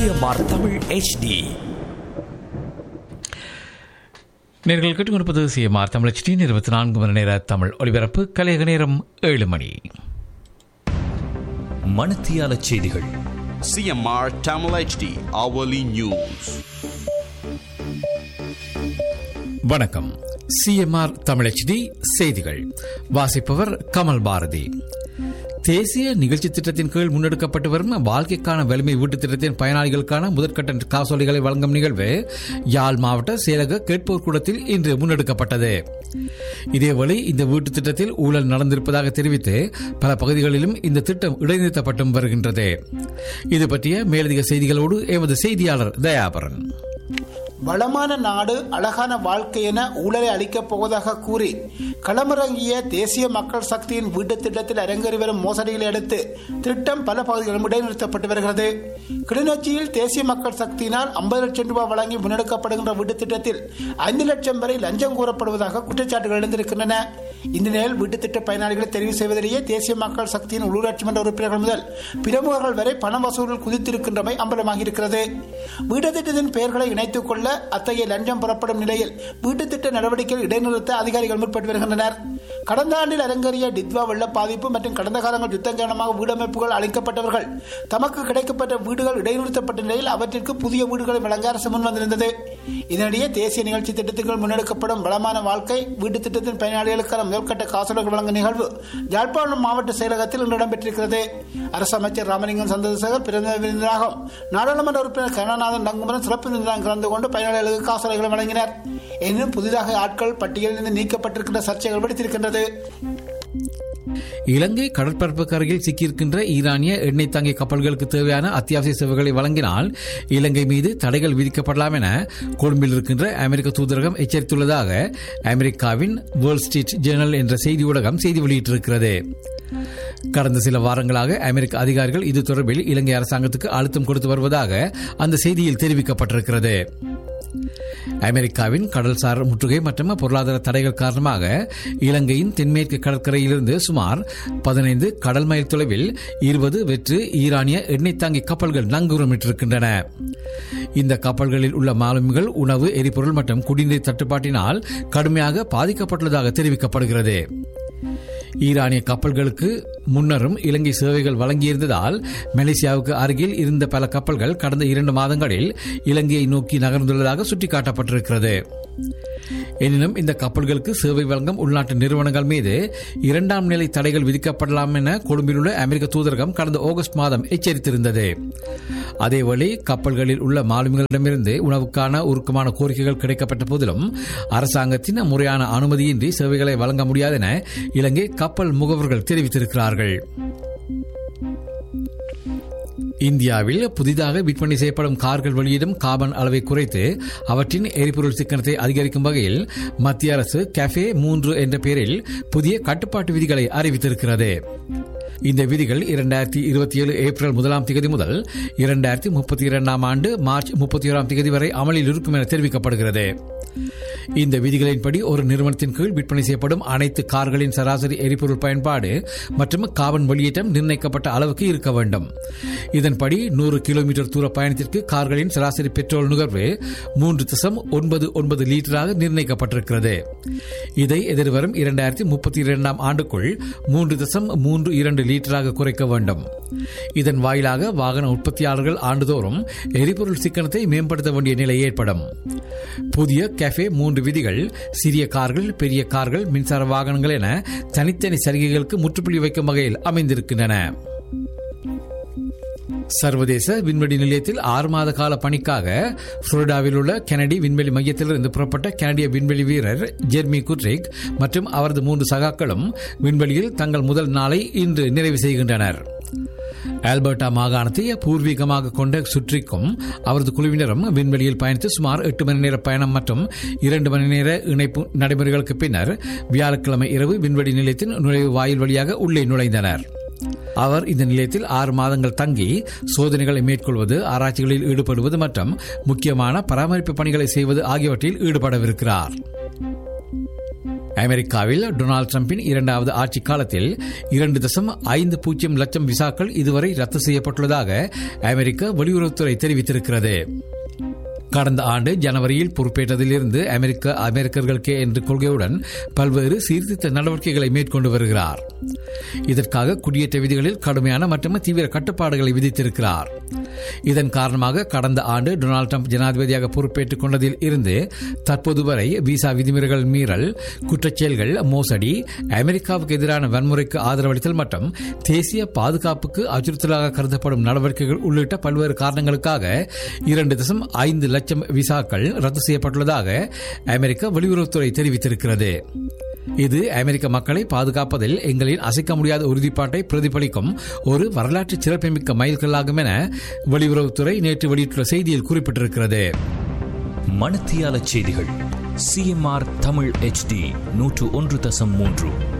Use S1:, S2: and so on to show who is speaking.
S1: CMR Tamil HD
S2: நேர்கள் கேட்டுக்கொண்டிருப்பது CMR Tamil D இருபத்தி நான்கு மணி நேர தமிழ் ஒலிபரப்பு கலையக நேரம் ஏழு மணி
S1: மணத்தியால செய்திகள்
S3: CMR Tamil HD hourly news.
S2: வணக்கம் சிஎம்ஆர் தமிழ் டி செய்திகள் வாசிப்பவர் கமல் பாரதி தேசிய நிகழ்ச்சி திட்டத்தின் கீழ் முன்னெடுக்கப்பட்டு வரும் வாழ்க்கைக்கான வலிமை வீட்டு திட்டத்தின் பயனாளிகளுக்கான முதற்கட்ட காசோலைகளை வழங்கும் நிகழ்வு யாழ் மாவட்ட செயலக கேட்போர் கூடத்தில் இன்று முன்னெடுக்கப்பட்டது இதேவேளை இந்த வீட்டு திட்டத்தில் ஊழல் நடந்திருப்பதாக தெரிவித்து பல பகுதிகளிலும் இந்த திட்டம் இடைநிறுத்தப்பட்டும் வருகின்றது இது பற்றிய மேலதிக செய்திகளோடு எமது செய்தியாளர் தயாபரன்
S4: வளமான நாடு அழகான வாழ்க்கை என ஊழலை அளிக்கப் போவதாக கூறி களமிறங்கிய தேசிய மக்கள் சக்தியின் வீட்டு திட்டத்தில் அரங்கேறி வரும் மோசடிகளை அடுத்து திட்டம் பல பகுதிகளிலும் இடைநிறுத்தப்பட்டு வருகிறது கிளிநொச்சியில் தேசிய மக்கள் சக்தியினால் ஐம்பது லட்சம் ரூபாய் வழங்கி முன்னெடுக்கப்படுகின்ற வீட்டு திட்டத்தில் ஐந்து லட்சம் வரை லஞ்சம் கூறப்படுவதாக குற்றச்சாட்டுகள் எழுந்திருக்கின்றன இந்த நிலையில் வீட்டு திட்ட பயனாளிகளை தெரிவு செய்வதிலேயே தேசிய மக்கள் சக்தியின் உள்ளூராட்சி மன்ற உறுப்பினர்கள் முதல் பிரமுகர்கள் வரை பண வசூலில் குதித்திருக்கின்றமை அம்பலமாகி இருக்கிறது வீட்டு திட்டத்தின் பெயர்களை இணைத்துக் கொள்ள அத்தகைய லஞ்சம் புறப்படும் நிலையில் வீட்டு திட்ட நடவடிக்கைகள் இடைநிறுத்த அதிகாரிகள் முற்பட்டு வருகின்றனர் கடந்த ஆண்டில் அரங்கேறிய டித்வா வெள்ள பாதிப்பு மற்றும் கடந்த காலங்கள் யுத்தம் காரணமாக வீடமைப்புகள் அளிக்கப்பட்டவர்கள் தமக்கு கிடைக்கப்பட்ட வீடுகள் இடைநிறுத்தப்பட்ட நிலையில் அவற்றிற்கு புதிய வீடுகளை வழங்க அரசு முன் வந்திருந்தது இதனிடையே தேசிய நிகழ்ச்சி திட்டத்துக்கு முன்னெடுக்கப்படும் வளமான வாழ்க்கை வீட்டு திட்டத்தின் பயனாளிகளுக்கான முதற்கட்ட காசோலைகள் வழங்கும் நிகழ்வு யாழ்ப்பாணம் மாவட்ட செயலகத்தில் இன்று இடம்பெற்றிருக்கிறது அரசு அமைச்சர் ராமலிங்கம் சந்திரசேகர் பிறந்த விருந்தினராகவும் நாடாளுமன்ற உறுப்பினர் கருணாநாதன் தங்குமரன் சிறப்பு விருந்தினராக கலந்து கொண்டு பயனாளிகளுக்கு காசோலைகளை வழங்கினர் எனினும் புதிதாக ஆட்கள் பட்டியலில் இருந்து நீக்கப்பட்டிருக்கின்ற சர்ச்சைகள் வெடித்திருக்கின்றது
S2: இலங்கை கடற்பரப்புக்கு அருகில் சிக்கியிருக்கின்ற ஈரானிய எண்ணெய் தாங்கிய கப்பல்களுக்கு தேவையான அத்தியாவசிய சேவைகளை வழங்கினால் இலங்கை மீது தடைகள் விதிக்கப்படலாம் என கொழும்பில் இருக்கின்ற அமெரிக்க தூதரகம் எச்சரித்துள்ளதாக அமெரிக்காவின் வேர்ல்ட் ஸ்ட்ரீட் ஜேர்னல் என்ற செய்தி ஊடகம் செய்தி வெளியிட்டிருக்கிறது கடந்த சில வாரங்களாக அமெரிக்க அதிகாரிகள் இது தொடர்பில் இலங்கை அரசாங்கத்துக்கு அழுத்தம் கொடுத்து வருவதாக அந்த செய்தியில் தெரிவிக்கப்பட்டிருக்கிறது அமெரிக்காவின் கடல்சார் முற்றுகை மற்றும் பொருளாதார தடைகள் காரணமாக இலங்கையின் தென்மேற்கு கடற்கரையிலிருந்து சுமார் பதினைந்து கடல் மைல் தொலைவில் இருபது வெற்று ஈரானிய எண்ணெய் தாங்கி கப்பல்கள் நங்கூரமிட்டிருக்கின்றன இந்த கப்பல்களில் உள்ள மாலுமிகள் உணவு எரிபொருள் மற்றும் குடிநீர் தட்டுப்பாட்டினால் கடுமையாக பாதிக்கப்பட்டுள்ளதாக தெரிவிக்கப்படுகிறது ஈரானிய கப்பல்களுக்கு முன்னரும் இலங்கை சேவைகள் வழங்கியிருந்ததால் மலேசியாவுக்கு அருகில் இருந்த பல கப்பல்கள் கடந்த இரண்டு மாதங்களில் இலங்கையை நோக்கி நகர்ந்துள்ளதாக சுட்டிக்காட்டப்பட்டிருக்கிறது எனினும் இந்த கப்பல்களுக்கு சேவை வழங்கும் உள்நாட்டு நிறுவனங்கள் மீது இரண்டாம் நிலை தடைகள் விதிக்கப்படலாம் என கொழும்பில் உள்ள அமெரிக்க தூதரகம் கடந்த ஆகஸ்ட் மாதம் எச்சரித்திருந்தது அதேவேளை கப்பல்களில் உள்ள மாலுமிகளிடமிருந்து உணவுக்கான உருக்கமான கோரிக்கைகள் கிடைக்கப்பட்ட போதிலும் அரசாங்கத்தின் முறையான அனுமதியின்றி சேவைகளை வழங்க முடியாது என இலங்கை கப்பல் முகவர்கள் தெரிவித்திருக்கிறார்கள் இந்தியாவில் புதிதாக விற்பனை செய்யப்படும் கார்கள் வெளியிடும் கார்பன் அளவை குறைத்து அவற்றின் எரிபொருள் சிக்கனத்தை அதிகரிக்கும் வகையில் மத்திய அரசு கஃபே மூன்று என்ற பெயரில் புதிய கட்டுப்பாட்டு விதிகளை அறிவித்திருக்கிறது இந்த விதிகள் இரண்டாயிரத்தி இருபத்தி ஏழு ஏப்ரல் முதலாம் திகதி முதல் இரண்டாயிரத்தி முப்பத்தி இரண்டாம் ஆண்டு மார்ச் முப்பத்தி ஓராம் திகதி வரை அமலில் இருக்கும் என தெரிவிக்கப்படுகிறது இந்த விதிகளின்படி ஒரு நிறுவனத்தின் கீழ் விற்பனை செய்யப்படும் அனைத்து கார்களின் சராசரி எரிபொருள் பயன்பாடு மற்றும் கார்பன் வெளியேற்றம் நிர்ணயிக்கப்பட்ட அளவுக்கு இருக்க வேண்டும் இதன்படி நூறு கிலோமீட்டர் தூர பயணத்திற்கு கார்களின் சராசரி பெட்ரோல் நுகர்வு மூன்று தசம் ஒன்பது ஒன்பது லீட்டராக நிர்ணயிக்கப்பட்டிருக்கிறது இதை எதிர்வரும் இரண்டாயிரத்தி முப்பத்தி இரண்டாம் ஆண்டுக்குள் மூன்று தசம் மூன்று இரண்டு லீட்டராக குறைக்க வேண்டும் இதன் வாயிலாக வாகன உற்பத்தியாளர்கள் ஆண்டுதோறும் எரிபொருள் சிக்கனத்தை மேம்படுத்த வேண்டிய நிலை ஏற்படும் புதிய கஃபே மூன்று விதிகள் சிறிய கார்கள் பெரிய கார்கள் மின்சார வாகனங்கள் என தனித்தனி சலுகைகளுக்கு முற்றுப்புள்ளி வைக்கும் வகையில் அமைந்திருக்கின்றன சர்வதேச விண்வெளி நிலையத்தில் ஆறு மாத கால பணிக்காக புளோரிடாவில் உள்ள கெனடி விண்வெளி மையத்திலிருந்து புறப்பட்ட கனடிய விண்வெளி வீரர் ஜெர்மி குட்ரிக் மற்றும் அவரது மூன்று சகாக்களும் விண்வெளியில் தங்கள் முதல் நாளை இன்று நிறைவு செய்கின்றனர் ஆல்பர்டா மாகாணத்தை பூர்வீகமாக கொண்ட சுற்றிக்கும் அவரது குழுவினரும் விண்வெளியில் பயணித்து சுமார் எட்டு மணி நேர பயணம் மற்றும் இரண்டு மணி நேர இணைப்பு நடைமுறைகளுக்கு பின்னர் வியாழக்கிழமை இரவு விண்வெளி நிலையத்தின் நுழைவு வாயில் வழியாக உள்ளே நுழைந்தனர் அவர் இந்த நிலையத்தில் ஆறு மாதங்கள் தங்கி சோதனைகளை மேற்கொள்வது ஆராய்ச்சிகளில் ஈடுபடுவது மற்றும் முக்கியமான பராமரிப்பு பணிகளை செய்வது ஆகியவற்றில் ஈடுபடவிருக்கிறார் அமெரிக்காவில் டொனால்டு டிரம்பின் இரண்டாவது ஆட்சி காலத்தில் இரண்டு தசம் ஐந்து பூஜ்ஜியம் லட்சம் விசாக்கள் இதுவரை ரத்து செய்யப்பட்டுள்ளதாக அமெரிக்க வெளியுறவுத்துறை தெரிவித்திருக்கிறது கடந்த ஆண்டு ஜனவரியில் பொறுப்பேற்றதிலிருந்து அமெரிக்க அமெரிக்கர்களுக்கே என்ற கொள்கையுடன் பல்வேறு சீர்திருத்த நடவடிக்கைகளை மேற்கொண்டு வருகிறார் இதற்காக குடியேற்ற விதிகளில் கடுமையான மற்றும் தீவிர கட்டுப்பாடுகளை விதித்திருக்கிறார் இதன் காரணமாக கடந்த ஆண்டு டொனால்டு ட்ரம்ப் ஜனாதிபதியாக பொறுப்பேற்றுக் கொண்டதில் இருந்து தற்போது வரை விசா விதிமுறைகள் மீறல் குற்றச்செயல்கள் மோசடி அமெரிக்காவுக்கு எதிரான வன்முறைக்கு ஆதரவளித்தல் மற்றும் தேசிய பாதுகாப்புக்கு அச்சுறுத்தலாக கருதப்படும் நடவடிக்கைகள் உள்ளிட்ட பல்வேறு காரணங்களுக்காக இரண்டு தசம் ஐந்து லட்சம் விசாக்கள் ரத்து செய்யப்பட்டுள்ளதாக அமெரிக்க வெளியுறவுத்துறை தெரிவித்திருக்கிறது இது அமெரிக்க மக்களை பாதுகாப்பதில் எங்களின் அசைக்க முடியாத உறுதிப்பாட்டை பிரதிபலிக்கும் ஒரு வரலாற்று சிறப்புமிக்க மைல்கல்லாகும் என வெளியுறவுத்துறை நேற்று வெளியிட்டுள்ள செய்தியில் குறிப்பிட்டிருக்கிறது
S1: மணத்தியால செய்திகள் சிஎம்ஆர் தமிழ் HD நூற்று ஒன்று தசம் மூன்று